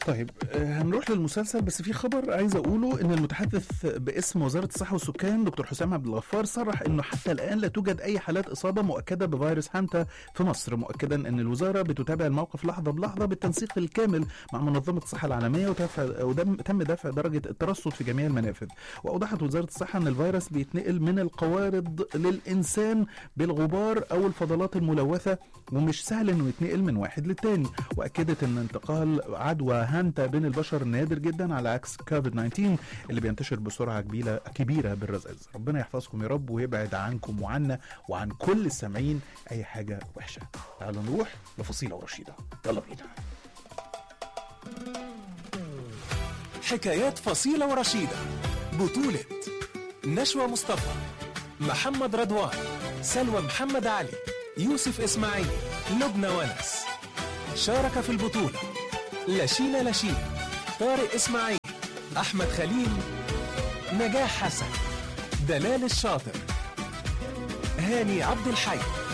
طيب آه، هنروح للمسلسل بس في خبر عايز اقوله ان المتحدث باسم وزاره الصحه والسكان دكتور حسام عبد الغفار صرح انه حتى الان لا توجد اي حالات اصابه مؤكده بفيروس هانتا في مصر مؤكدا ان الوزاره بتتابع الموقف لحظه بلحظه بالتنسيق الكامل مع منظمه الصحه العالميه وتفع ودم تم دفع درجه الترصد في جميع المنافذ واوضحت وزاره الصحه ان الفيروس بيتنقل من القوارض للانسان بالغبار او الفضلات الملوثه ومش سهل انه يتنقل من واحد للتاني واكدت ان انتقال عدوى هانتا بين البشر نادر جدا على عكس كوفيد 19 اللي بينتشر بسرعه كبيره كبيره بالرذاذ ربنا يحفظكم يا رب ويبعد عنكم وعنا وعن كل السامعين اي حاجه وحشه تعالوا نروح لفصيله ورشيده يلا بينا حكايات فصيلة ورشيدة بطولة نشوى مصطفى محمد رضوان سلوى محمد علي يوسف إسماعيل لبنى ونس شارك في البطولة لشينا لشين طارق إسماعيل أحمد خليل نجاح حسن دلال الشاطر هاني عبد الحي